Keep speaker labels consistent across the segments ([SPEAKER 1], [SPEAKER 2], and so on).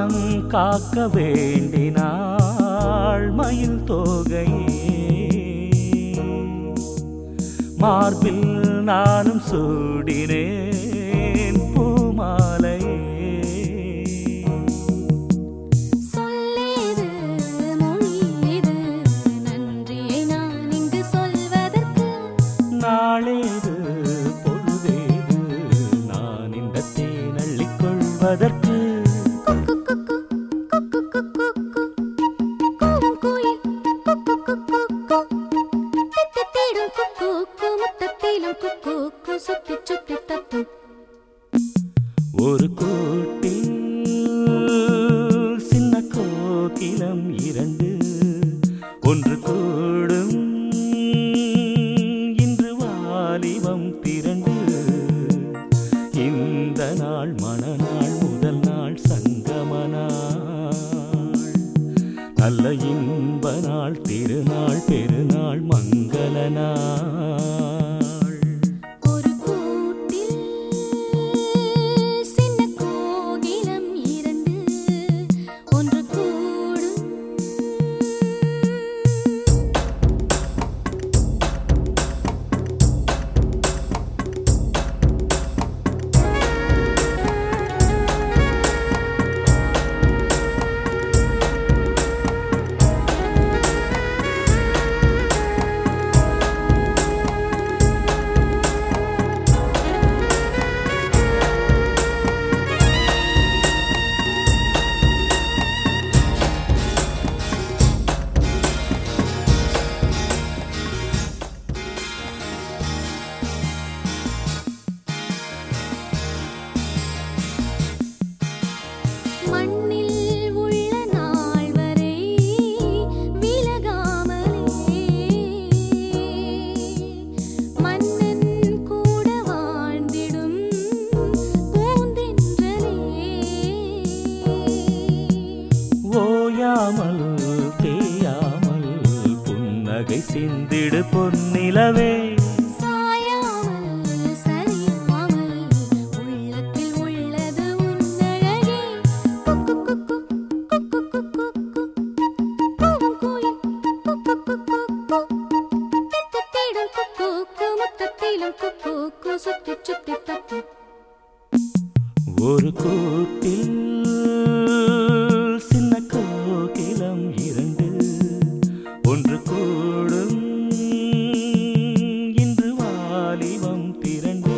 [SPEAKER 1] வானம் காக்க வேண்டினாள் மயில் தோகையே மார்பில் நானும் சூடினேன் பூமாலையே
[SPEAKER 2] சொல்லேது மொழியேது நன்றியை நான் இங்கு சொல்வதற்கு
[SPEAKER 1] நாளேது பொழுதேது நான் இந்த தேனள்ளிக் கொள்வதற்கு
[SPEAKER 2] குக்கு குக்கு குக்கு குக்கு குக்கு கூவும் குயில் குக்கு குக்கு குக்கு தித்தித்திடும் குக்கு கு முத்தத்திலும் குக்கு கு சுத்தி சுத்தி தத்தும்
[SPEAKER 1] ஒரு கூட்டில் சின்ன கோகிலம் இரண்டு ஒன்று கூடும் இன்று வாலிபம் திரண்டு இந்த நாள் மணநாள் முதல் நாள் சங்கம நாள் நல்ல இன்ப நாள் திருநாள் பெருநாள் மங்கள நாள்
[SPEAKER 2] ஒரு கூட்டில் சின்ன கோகிலம் இரண்டு ஒன்று கூடும் மண்ணில் உள்ள நாள் வரை விலகாமலே மன்னன் கூட வாழ்ந்திடும் பூந்தென்றலே
[SPEAKER 1] ஓயாமல் தேயாமல் புன்னகை சிந்திடு பொன்னிலவே
[SPEAKER 2] சாயாமல் சரியாமல் உள்ளத்தில் உள்ளது உன்னழகே குக்கு குக்கு குக்கு குக்கு கூவும் குயில் குக்கு குக்கு தித்தித்திடும் குக்கு கு முத்தத்திலும் குக்கு கு சுத்தி சுத்தி தத்தும்
[SPEAKER 1] ஒரு கூட்டில் சின்ன கோகிலம் இரண்டு ஒன்று கூடும் இன்று வாலிபம் திரண்டு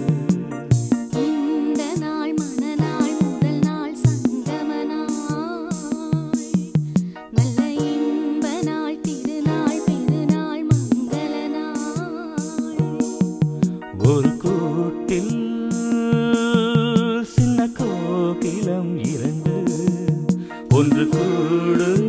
[SPEAKER 2] இந்த நாள் மணநாள் முதல் நாள் சங்கம நாள் நல்ல இன்ப நாள் திருநாள் பெருநாள் மங்கள நாள்
[SPEAKER 1] ஒரு கூட்டில் சின்ன கோகிலம் இரண்டு ஒன்று கூடும்